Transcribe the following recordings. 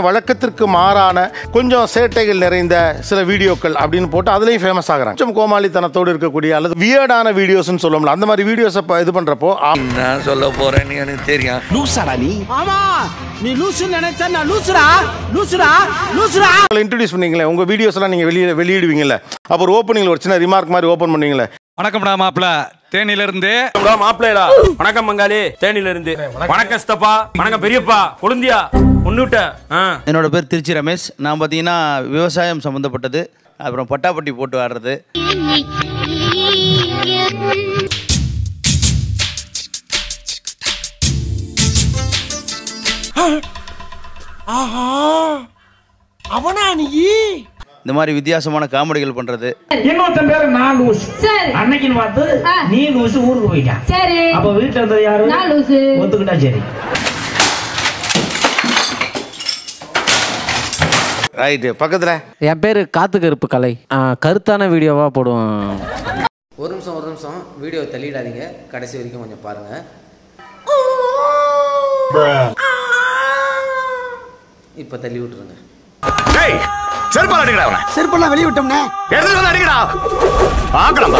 வழக்கத்திற்கு மாறான கொஞ்சம் சேட்டைகள் நிறைந்த சில வீடியோக்கள் அப்படின்னு போட்டு அதுலயும் ஃபேமஸ் ஆகுறாங்க கொஞ்சம் கோமாளித்தனத்தோடு இருக்கக்கூடிய அல்லது வியர்டான வீடியோஸ்னு சொல்லுவோம்ல அந்த மாதிரி வீடியோஸை இது பண்றப்போ ஆ- நான் சொல்ல போறேன்னு எனக்கு தெரியும் ஆமா நீ லூசு நினைச்சா நான் லூசுடா லூசுடா லூசுடா உங்களை இன்ட்ரடியூஸ் பண்ணீங்களே உங்க வீடியோஸ் எல்லாம் நீங்க வெளியே வெளியிடுவீங்கல்ல அப்போ ஒரு ஓப்பனிங்ல ஒரு சின்ன ரிமார்க் மாதிரி ஓப்பன் பண்ணீங்களே வணக்கம்டா மாப்பிள தேனில இருந்து மாப்பிள்ளைடா வணக்கம் மங்காளி தேனில இருந்து வணக்கம் ஸ்தப்பா வணக்கம் பெரியப்பா கொழுந்தியா முன்னுட்ட என்னோட பேர் திருச்சி ரமேஷ் நான் பார்த்தீங்கன்னா விவசாயம் சம்மந்தப்பட்டது அப்புறம் பட்டாப்பட்டி போட்டு ஆடுறது ஆஹா அவனா நீ இந்த மாதிரி வித்தியாசமான காமெடிகள் பண்ணுறது இன்னொருத்தன் பேரு நான் லூஸ் சரி அன்னைக்குன்னு பார்த்து ஆ. நீ லூசு ஊருக்கு போயிட்டான் சரி அப்ப வீட்டுல இருந்தது யாரு நான் லூசு. ஒத்துக்கிட்டா சரி ரைட்டு பக்கத்துல என் பேர் காத்து கருப்பு கலை ஆ, கருத்தான வீடியோவாக போடுவோம் ஒரு நிமிஷம் ஒரு நிமிஷம் வீடியோ தள்ளிடாதீங்க கடைசி வரைக்கும் கொஞ்சம் பாருங்க இப்போ தள்ளி விட்டுருங்க செருப்பால் அடிக்கடா அவனை செருப்பெல்லாம் வெளிய விட்டோம்னே எடுத்துட்டு வந்து அடிக்கடா பார்க்கலாம்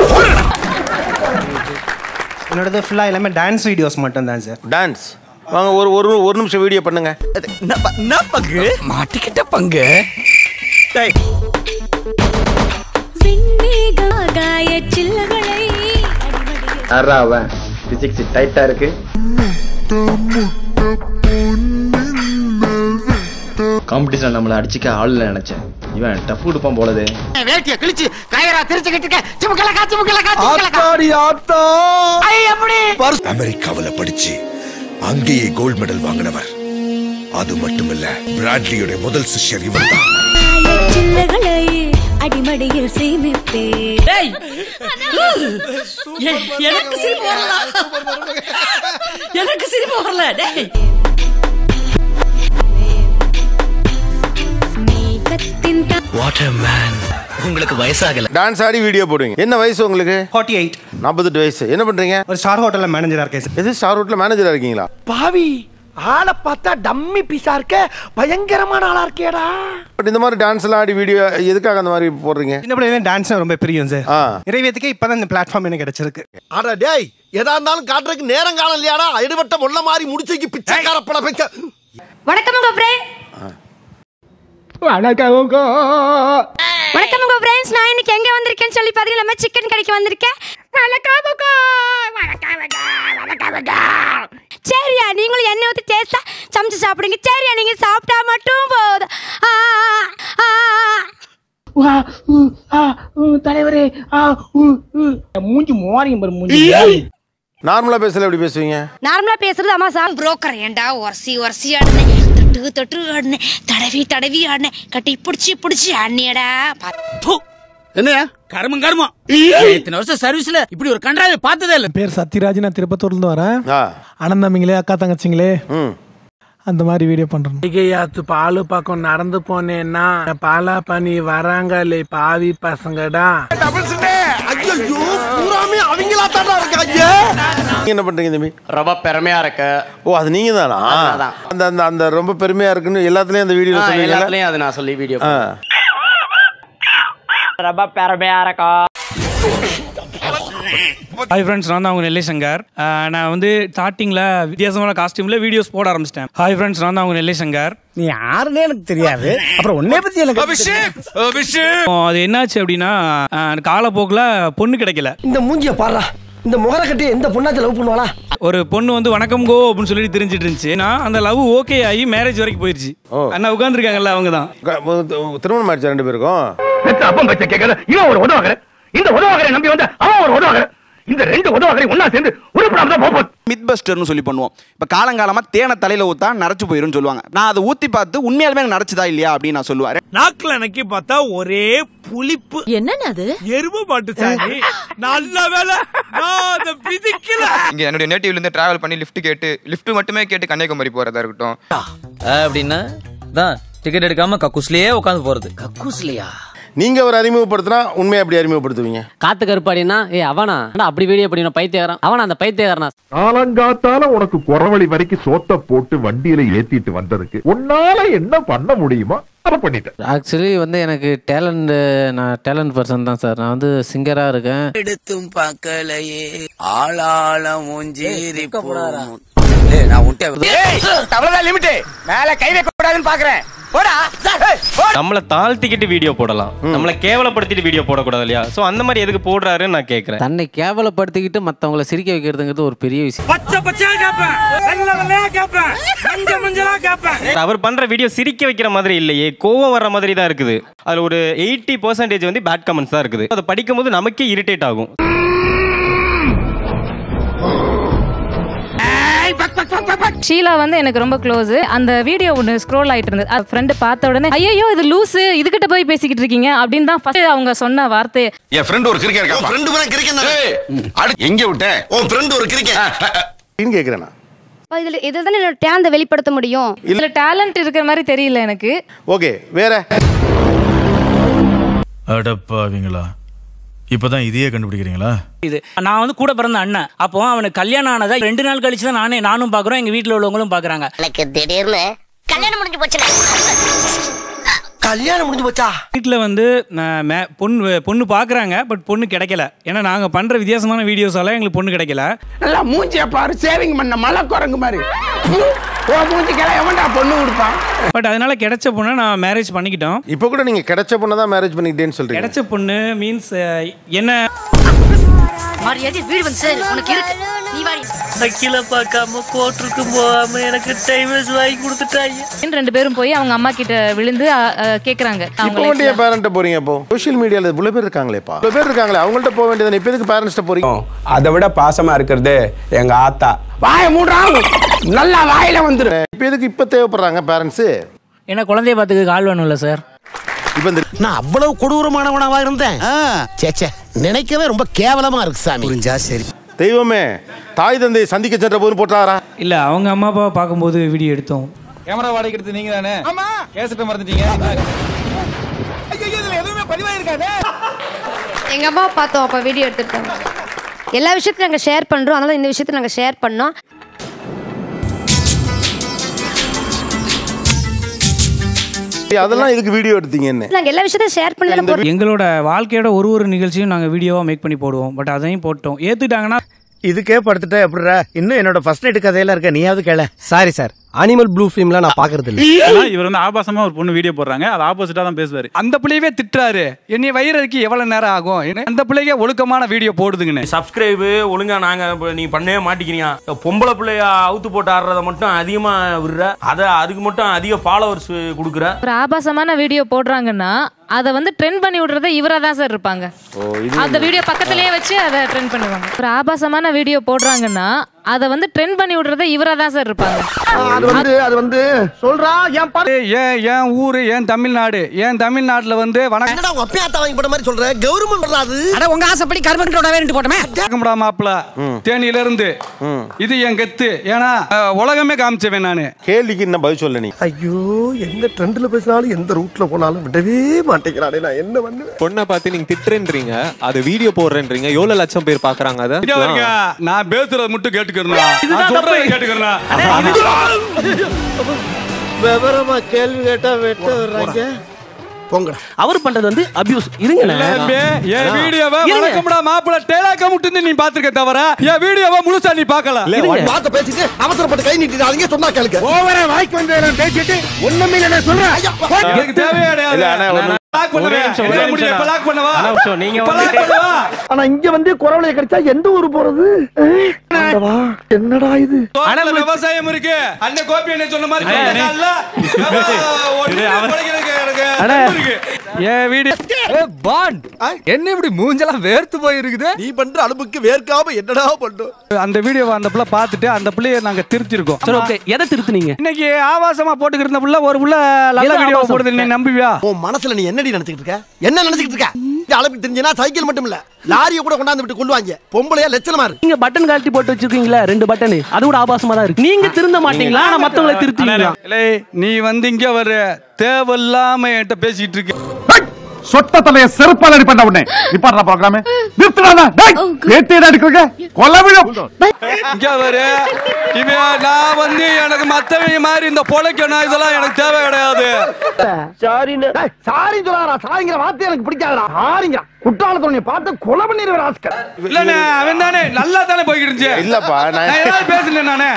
என்னோடது ஃபுல்லாக எல்லாமே டான்ஸ் வீடியோஸ் மட்டும் தான் சார் டான்ஸ் வாங்க ஒரு ஒரு ஒரு நிமிஷம் வீடியோ பண்ணுங்க என்ன பங்கு மாட்டிக்கிட்ட பங்கு அவன் பிசிக்ஸ் டைட்டா இருக்கு காம்படிஷன் நம்மளை அடிச்சுக்க ஆள் நினைச்சேன் இவன் டஃப் கொடுப்பான் போலதே வேட்டிய கிழிச்சு கயரா திருச்சுக்கிட்டு இருக்க சிமுக்கலக்கா சிமுக்கலக்கா ஆத்தாடி ஆத்தா எப்படி அமெரிக்காவுல படிச்சு அங்கேயே கோல்ட் மெடல் வாங்கினவர் அது மட்டுமல்ல பிராட்லியோட முதல் சிஷ்யர் இவர்தான் அடிமடியில் சேமிப்பே எனக்கு சிரிப்பு வரல எனக்கு சிரிப்பு வரல டேய் மேகத்தின் உங்களுக்கு வயசாகல டான்ஸ் ஆடி வீடியோ போடுவீங்க என்ன வயசு உங்களுக்கு ஃபார்ட்டி எயிட் நாற்பத்தெட்டு வயசு என்ன பண்றீங்க ஒரு ஸ்டார் ஹோட்டலில் மேனேஜராக இருக்கேன் சார் எது ஸ்டார் ரோட்ல மேனேஜரா இருக்கீங்களா பாவி ஆளை பார்த்தா டம்மி பீஸா இருக்க பயங்கரமான ஆளா இருக்கேடா பட் இந்த மாதிரி டான்ஸ் எல்லாம் ஆடி வீடியோ எதுக்காக அந்த மாதிரி போடுறீங்க சின்ன பிள்ளைங்க டான்ஸ் ரொம்ப பிரியும் சார் ஆ இறைவியத்துக்கே இப்போ தான் இந்த பிளாட்ஃபார்ம் எனக்கு கிடைச்சிருக்கு அட டேய் எதா இருந்தாலும் காட்டுறதுக்கு நேரம் காலம் இல்லையாடா எடுபட்ட முள்ள மாதிரி முடிச்சுக்கு பிச்சைக்கார பட பிச்சை வணக்கம் உங்க ஃப்ரெண்ட் வணக்கம் உங்க ஃப்ரெண்ட்ஸ் நான் இன்னைக்கு எங்க வந்திருக்கேன்னு சொல்லி பாத்தீங்கன்னா நம்ம சிக்கன் கடைக்கு வந்திருக்கேன் வணக்கம் உங்க வணக்கம் உங்க வணக்கம் உங்க சரியா நீங்களும் எண்ணெய் ஊற்றி டேஸ்டா சமைச்சு சாப்பிடுங்க சரியா நீங்க சாப்பிட்டா மட்டும் போதும் ஆ, ஆ, ஆ. தலைவரே மூஞ்சி மோரியம் பாரு மூஞ்சி நார்மலா பேசல எப்படி பேசுவீங்க நார்மலா பேசுறது அம்மா சா புரோக்கர் ஏண்டா ஒரசி ஒரசி ஆடுனேன் தொட்டு தொட்டு ஆடுனேன் தடவி தடவி ஆடுனேன் கட்டி பிடிச்சி பிடிச்சி ஆடினியடா என்ன கர்மம் கர்மம் இத்தனை வருஷம் சர்வீஸ்ல இப்படி ஒரு கன்றாவை பார்த்ததே இல்ல பேர் சத்யராஜ் நான் திருப்பத்தூர்லேருந்து வரேன் ஆ அனந்தமிங்களே அக்கா தங்கச்சிங்களே ம் அந்த மாதிரி வீடியோ பண்ணுறோம் ஐயாத்து பாலு பக்கம் நடந்து போனேன்னா பாலா பண்ணி வராங்களே பாவி பசங்கடா ஐயோ பூராமே அவங்களா தாண்டா இருக்காங்க நீங்க என்ன பண்றீங்க தம்பி ரொம்ப பெருமையா இருக்க ஓ அது நீங்க தானா அதான். அந்த அந்த அந்த ரொம்ப பெருமையா இருக்குன்னு எல்லாத்துலயும் அந்த வீடியோ சொல்லுவீங்க எல்லாத்துலயும் அது நான் சொல்லி வீடியோ ஆ ரொம்ப பெருமையா இருக்கா ஹாய் ஃப்ரெண்ட்ஸ் நான் தான் அவங்க நெல்லை சங்கர் அஹ் நான் வந்து ஸ்டார்டிங்கில் வித்தியாசமான காஸ்டியூமில் வீடியோஸ் போட ஆரம்பிச்சிட்டேன் ஹாய் ஃப்ரெண்ட்ஸ் நான் தான் அவங்க நெல்லை சங்கர் நீ யாருன்னே எனக்கு தெரியாது அப்புறம் உன்னை பத்தி எனக்கு அது என்னாச்சு அப்படின்னா அஹ் காலப்போக்கில் பொண்ணு கிடைக்கல இந்த மூஞ்சிய பாடுறா இந்த முகர கட்டி எந்த பொண்ணாச்சும் லவ் பண்ணுவாளா ஒரு பொண்ணு வந்து வணக்கம் கோ அப்படின்னு சொல்லிட்டு தெரிஞ்சிட்டு இருந்துச்சு நான் அந்த லவ் ஓகே ஆகி மேரேஜ் வரைக்கும் போயிருச்சு ஓ. அண்ணா உட்காந்துருக்காங்கல்ல அவங்க தான் க- திருமணம் ஆயிடுச்சு ரெண்டு பேருக்கும் அப்பம் பச்சை கேட்கல இவன் ஒரு உதவாகற இந்த உதவாகரை நம்பி வந்த அவன் ஒரு உதவாகற இந்த ரெண்டு உதவாகரை ஒன்னா சேர்ந்து உருப்படாம தான் போகும் மித் பஸ்டர்னு சொல்லி பண்ணுவோம் இப்போ காலங்காலமாக தேனை தலையில் ஊற்றா நரைச்சு போயிரும்னு சொல்லுவாங்க நான் அதை ஊற்றி பார்த்து உண்மையாலுமே எனக்கு நரைச்சுதா இல்லையா அப்படின்னு நான் சொல்லுவேன் நாக்குல நக்கி பார்த்தா ஒரே புளிப்பு என்னன்னு அது எருமை மாட்டு சாணி நல்ல வேலை நான் அதை பிதிக்கல இங்க என்னுடைய நேட்டிவ்ல இருந்து டிராவல் பண்ணி லிஃப்ட் கேட்டு லிஃப்ட் மட்டுமே கேட்டு கன்னியாகுமரி போறதா இருக்கட்டும் அப்படின்னா தான் டிக்கெட் எடுக்காம கக்கூஸ்லயே உட்காந்து போறது கக்கூஸ்லயா நீங்க ஒரு அறிமுகப்படுத்தினா உண்மையை அப்படி அறிமுகப்படுத்துவீங்க காத்து கருப்பாடினா ஏ அவனா அண்ணா, அப்படி வீடியோ பண்ணின பைத்தியக்காரன் அவனா அந்த பைத்தியக்காரனா காலங்காத்தால உனக்கு குறவழி வரைக்கும் சோத்த போட்டு வண்டியில ஏத்திட்டு வந்ததுக்கு உன்னால என்ன பண்ண முடியுமோ அதை பண்ணிட்டேன் ஆக்சுவலி வந்து எனக்கு டேலண்ட் நான் டேலண்ட் பர்சன் தான் சார் நான் வந்து சிங்கராக இருக்கேன் எடுத்தும் பார்க்கலையே ஆளாளம் ஒஞ்சேரி நான் உன்ட்ட அவ்வளவுதான் லிமிட் மேல கை வைக்க கூடாதுன்னு பாக்குறேன் போடா ஏய், போடா. நம்மள தாழ்த்திக்கிட்டு வீடியோ போடலாம் நம்மள கேவலப்படுத்திட்டு வீடியோ போடக்கூடாது இல்லையா சோ அந்த மாதிரி எதுக்கு போடுறாருன்னு நான் கேக்குறேன் தன்னை கேவலப்படுத்திக்கிட்டு மற்றவங்கள சிரிக்க வைக்கிறதுங்கிறது ஒரு பெரிய விஷயம் பச்சை பச்சையா கேட்பேன் வெள்ளை வெள்ளையா கேட்பேன் மஞ்சள் மஞ்சளா கேட்பேன் அவர் பண்ற வீடியோ சிரிக்க வைக்கிற மாதிரி இல்லையே கோவம் வர்ற மாதிரி தான் இருக்குது அதுல ஒரு எயிட்டி பர்சன்டேஜ் வந்து பேட் கமெண்ட்ஸ் தான் இருக்குது அதை படிக்கும்போது நமக்கே இரிட்டேட் ஆகும் ஷீலா வந்து எனக்கு ரொம்ப க்ளோஸ் அந்த வீடியோ ஒன்று ஸ்க்ரோல் ஆயிட்டு இருந்தது அது ஃப்ரெண்டு பார்த்த உடனே ஐயோ இது லூசு இதுகிட்ட போய் பேசிக்கிட்டு இருக்கீங்க அப்படின்னு தான் ஃபர்ஸ்ட் அவங்க சொன்ன வார்த்தை என் ஃப்ரெண்ட் ஒரு கிரிக்கெட் இருக்கா ஃப்ரெண்ட் வேணா கிரிக்கெட் எங்க விட்ட உன் ஃப்ரெண்ட் ஒரு கிரிக்கெட் கேக்குறேன் நான். அப்ப இதுல இதில் தானே என்னோட டேலண்ட்டை வெளிப்படுத்த முடியும் இதுல டேலண்ட் இருக்கிற மாதிரி தெரியல எனக்கு ஓகே வேற அடப்பாவீங்களா இப்பதான் இதையே கண்டுபிடிக்கிறீங்களா இது நான் வந்து கூட பிறந்த அண்ணன் அப்போ அவனுக்கு கல்யாணம் ஆனதா ரெண்டு நாள் கழிச்சு தான் நானே நானும் பாக்குறோம் எங்க வீட்ல உள்ளவங்களும் பாக்குறாங்க எனக்கு திடீர்னு கல்யாணம் முடிஞ்சு போச்சுல கல்யாணம் முடிஞ்சு போச்சா வீட்டில் வந்து அஹ், மே- பொண்ணு பொண்ணு பார்க்குறாங்க பட் பொண்ணு கிடைக்கல ஏன்னா நாங்கள் பண்ணுற வித்தியாசமான வீடியோஸால எங்களுக்கு பொண்ணு கிடைக்கல நல்லா மூஞ்சிய பாரு சேவிங் பண்ண மலை குரங்கு மாதிரி ஓ மூஞ்சிக்கெல்லாம் எவன்டா பொண்ணு கொடுப்பான் பட் அதனால கிடைச்ச பொண்ணை நான் மேரேஜ் பண்ணிக்கிட்டோம் இப்போ கூட நீங்க கிடைச்ச பொண்ணை தான் மேரேஜ் பண்ணிக்கிட்டேன்னு சொல்றீங்க கிடைச்ச பொண்ணு மீன்ஸ் என்ன மரியாதை வீடு வந்து சார் உனக்கு இருக்கு நீ வாடி வக்கீல பார்க்காம கோர்ட்டுக்கு போகாம எனக்கு டைவர்ஸ் வாங்கி கொடுத்துட்டாங்க ரெண்டு பேரும் போய் அவங்க அம்மா கிட்ட விழுந்து அ, அ, கேக்குறாங்க இப்போ அவங்க மட்டும் life என் பேரண்ட்ட போறீங்க இப்போ சோஷியல் மீடியால இவ்வளவு பேர் இருக்காங்களேப்பா இவ்வளவு பேர் இருக்காங்களே அவங்கள்ட்ட போக வேண்டியது இப்போ எதுக்கு பேரண்ட்ஸ்ட்ட போறீங்க அதை விட பாசமா இருக்கிறது எங்க ஆத்தா வாய மூடுறான் நல்லா வாயில வந்துரு இப்போ எதுக்கு இப்போ தேவைப்படுறாங்க பேரண்ட்ஸ் என்ன குழந்தைய பார்த்துக்க கால் வேணும்ல சார் இப்போ இந்த நான் அவ்வளவு கொடூரமானவனாவா இருந்தேன் சேச்சே நினைக்கவே ரொம்ப கேவலமா இருக்கு சாமி புரிஞ்சா சரி தெய்வமே தாய் தந்தை சந்திக்க சென்ற போது போட்டாரா இல்லை அவங்க அம்மா அப்பா பார்க்கும்போது வீடியோ எடுத்தோம் கேமரா வாடகைக்கு நீங்க தானே ஆமா கேசட்ட மறந்துட்டீங்க இதுல எதுவுமே பதிவாயிருக்காதே எங்க அம்மா பார்த்தோம் அப்ப வீடியோ எடுத்துட்டோம் எல்லா விஷயத்தையும் நாங்க ஷேர் பண்றோம் அதனால இந்த விஷயத்தை நாங்க ஷேர் பண்ணோம் அதெல்லாம் இதுக்கு வீடியோ எடுத்தீங்க என்ன நாங்க எல்லா விஷயத்தையும் ஷேர் பண்ணல எங்களோட வாழ்க்கையோட ஒரு ஒரு நிகழ்ச்சியும் நாங்கள் வீடியோவாக மேக் பண்ணி போடுவோம் பட் அதையும் போட்டோம் ஏற்றுட்டாங்கன்னா இதுக்கே படுத்துட்டா எப்படிடா இன்னும் என்னோட ஃபர்ஸ்ட் நைட் கதையில இருக்க நீயாவது கேள சாரி சார் அனிமல் ப்ளூ ஃபிலிம்லாம் நான் பார்க்கறது இல்லை ஆனா இவர் வந்து ஆபாசமா ஒரு பொண்ணு வீடியோ போடுறாங்க அது ஆப்போசிட்டா தான் பேசுவாரு அந்த பிள்ளையவே திட்டுறாரு என்னை வயிறதுக்கு எவ்வளவு நேரம் ஆகும் என்ன- அந்த பிள்ளைங்க ஒழுக்கமான வீடியோ போடுதுங்கன்னு சப்ஸ்கிரைபு ஒழுங்கா நாங்க இப்ப நீ பண்ணவே மாட்டேங்கிறீங்க பொம்பளை பிள்ளைய அவுத்து போட்டு ஆடுறத மட்டும் அதிகமா விடுற அத அதுக்கு மட்டும் அதிக ஃபாலோவர்ஸ் கொடுக்குற ஒரு ஆபாசமான வீடியோ போடுறாங்கன்னா அதை வந்து ட்ரெண்ட் பண்ணி விடுறதே இவரா தான் சார் இருப்பாங்க அந்த வீடியோ பக்கத்திலேயே வச்சு அதை ட்ரெண்ட் பண்ணுவாங்க ஒரு ஆபாசமான வீடியோ போடுறாங்கன்னா அதை வந்து ட்ரெண்ட் பண்ணி விடுறதே இவரா தான் சார் இருப்பாங்க அது வந்து அது வந்து சொல்றா என் ஏன் ஏன் ஊரு ஏன் தமிழ்நாடு ஏன் தமிழ்நாட்டுல வந்து வணக்கம் என்னடா உங்க அப்பா ஆத்தா வாங்கி போட்ட மாதிரி சொல்ற கவர்மெண்ட் அது அட உங்க ஆசைப்படி கருமக்கிட்ட வேறு போட்டோமே வணக்கம்டா மாப்பிள தேனியில இருந்து இது என் கெத்து ஏன்னா அஹ், உலகமே காமிச்சவன் நானு கேள்விக்கு என்ன பதில் சொல்ல நீ ஐயோ எந்த ட்ரெண்ட்ல பேசினாலும் எந்த ரூட்ல போனாலும் விடவே மாட்டேங்கிறானே நான் என்ன பண்ணுவேன் பொண்ணை பார்த்து நீங்க திட்டுறேன்றீங்க அது வீடியோ போடுறேன்றீங்க எவ்வளவு லட்சம் பேர் பாக்குறாங்க அதை இங்க பாருங்க, நான் பேசுறது மட்டும் கேட்டுக்கிறேன் நான் சொல்றதை கேட்டுக்கிறேன் விவரமா கேள்வி கேட்டா வெட்ட வர்றாங்க போங்கடா அவர் பண்றது வந்து அபியூஸ் எல்லாமே என் வீடியோவை வணக்கம்டா மாப்பிள டேலாக்க மட்டும் நீ பாத்துருக்க தவிர என் வீடியோவை முழுசா நீ பார்க்கல வார்த்தை பேசிட்டு அவசரப்பட்டு கை நீட்டிடாதீங்க சொன்னா கேளுங்க ஓவரா வாய்க்கு வந்து பேசிட்டு ஒண்ணுமே இல்ல நான் சொல்றேன் எனக்கு தேவையே கிடையாது இல்ல, அண்ணா, ஒரு நான் lock பண்ணுவேன். ஒரே நிமிஷம், என்ன ஒரே முடியும்? நிமிஷம் இப்ப lock பண்ணவா? அண்ணா, ஒரு நிமிஷம், நீங்க இப்ப lock வந்துட்டு- பண்ணவா? ஆனா இங்க வந்து குறவளைய கிடைச்சா எந்த ஊர் போறது ஆண்டவா, என்னடா இது தோட்டத்துல விவசாயம் இருக்கு அண்ணன் கோபி என்ன சொன்ன மாதிரி அண்ணே, சொன்ன கால்ல, ஒண்ணுமே படிக்கிறதுக்கு எனக்கு அண்ணே. தெம்பு இருக்கு. என் வீடியோ பாண்ட் என்ன இப்படி மூஞ்செல்லாம் வேர்த்து போயிருக்குது நீ பண்ற அனுப்புக்கு வேர்க்காம என்னடா பண்ணும் அந்த வீடியோவை அந்த பிள்ளை பார்த்துட்டு அந்த பிள்ளைய நாங்க திருத்திருக்கோம் சரி ஓகே எதை திருத்துனீங்க இன்னைக்கு ஆபாசமா போட்டுக்கிட்டு இருந்த புள்ள ஒரு புள்ள நல்ல எது வீடியோ ஆபாசம்? போடுது நீ நம்புவியா உன் மனசுல நீ என்னடி நினைச்சிட்டு இருக்க என்ன நினைச்சிட்டு இருக்க இந்த அளவுக்கு தெரிஞ்சனா சைக்கிள் மட்டும் இல்ல லாரியை கூட கொண்டாந்து விட்டு கொள்வாங்க பொம்பளையா லட்சணமா இருக்கு நீங்க பட்டன் கழட்டி போட்டு வச்சிருக்கீங்களா ரெண்டு பட்டன் அது கூட ஆபாசமா தான் இருக்கு நீங்க திருந்த மாட்டீங்களா ஆனா மத்தவங்களை திருத்துவீங்களா இல்லை நீ வந்து இங்க வர தேவையில்லாம என்கிட்ட பேசிட்டு இருக்க சொட்ட தலைய செருப்பால் அடிப்பேன் உடனே நிப்பாடுறா ப்ரோக்ராம் நிறுத்துடா டேய் பேட்டி எடுக்கிறீங்க கொல்ல விழும் இங்க வரு இவன் நான் வந்து எனக்கு மத்தவங்க மாதிரி இந்த பொழைக்கணும் இதெல்லாம் எனக்கு தேவை கிடையாது சாரின்னு சாரி சொல்லாரா சாரிங்கிற வார்த்தை எனக்கு பிடிக்காதடா சாரிங்க குற்றாலத்தோட பார்த்து கொலை பண்ணிடுவேன் ஆஸ்கர் இல்லண்ணே அவன் தானே நல்லா தானே போய்கிட்டு இருந்துச்சு இல்லப்பா நான் நான் ஏதாவது பேசுனேன் நானே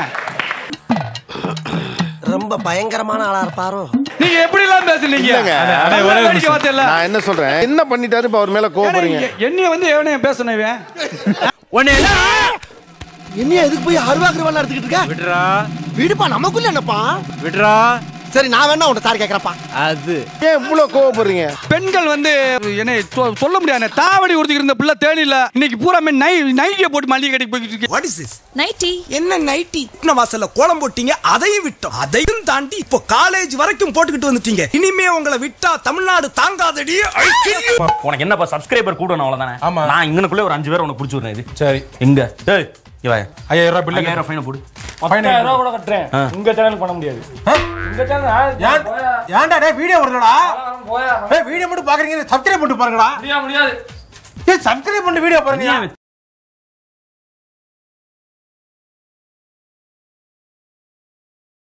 ரொம்ப பயங்கரமான ஆளா இருப்பாரோ நீங்க எப்படி எல்லாம் பேசுனீங்க இல்லைங்க. நல்லா வேடிக்கை பார்த்தே இல்ல நான் என்ன சொல்றேன் என்ன பண்ணிட்டாரு இப்ப அவர் மேல கோவப்படுறீங்க என்னைய வந்து எவனையும் பேசணும் இவன் உன்னை என்னைய எதுக்கு போய் அருவாக்குறவெல்லாம் எடுத்துக்கிட்டு இருக்க விடுறா விடுப்பா நமக்குள்ள என்னப்பா விடுறா சரி நான் வேணா உன்னை சாரி கேக்குறப்பா அது ஏன் இவ்வளவு கோவப்படுறீங்க பெண்கள் வந்து என்ன சொ- சொல்ல முடியாது தாவடி உடுத்திக்கிட்டு இருந்த பிள்ளை தேனில இன்னைக்கு பூரா நை நைட்டியை போட்டு மல்லிகை கடைக்கு போய்கிட்டு இருக்கு வாட் இஸ் திஸ் நைட்டி என்ன நைட்டி இன்ன வாசல்ல கோலம் போட்டீங்க அதையும் விட்டோம் அதையும் தாண்டி இப்போ காலேஜ் வரைக்கும் போட்டுக்கிட்டு வந்துட்டீங்க இனிமே உங்களை விட்டா தமிழ்நாடு தாங்காதடி உனக்கு என்னப்பா சப்ஸ்கிரைபர் கூட அவ்வளவுதானே ஆமா நான் இங்கனக்குள்ளே ஒரு அஞ்சு பேர் உனக்கு பிடிச்சி விடுறேன் இது சரி எங்க டேய் இவ ஐயாயிரம் ரூபாய் பில்லு ஐயாயிரம் ஃபைனை போடு பத்தாயிரம் ரூபாய் கூட கட்டுறேன் உங்க சேனல் பண்ண முடியாது உங்க சேனல் ஏன்டா டேய் வீடியோ வரலடா ஏய் வீடியோ மட்டும் பாக்குறீங்க சப்ஸ்கிரைப் பண்ணிட்டு பாருங்கடா முடியாது முடியாது ஏய் சப்ஸ்கிரைப் பண்ணி வீடியோ பாருங்க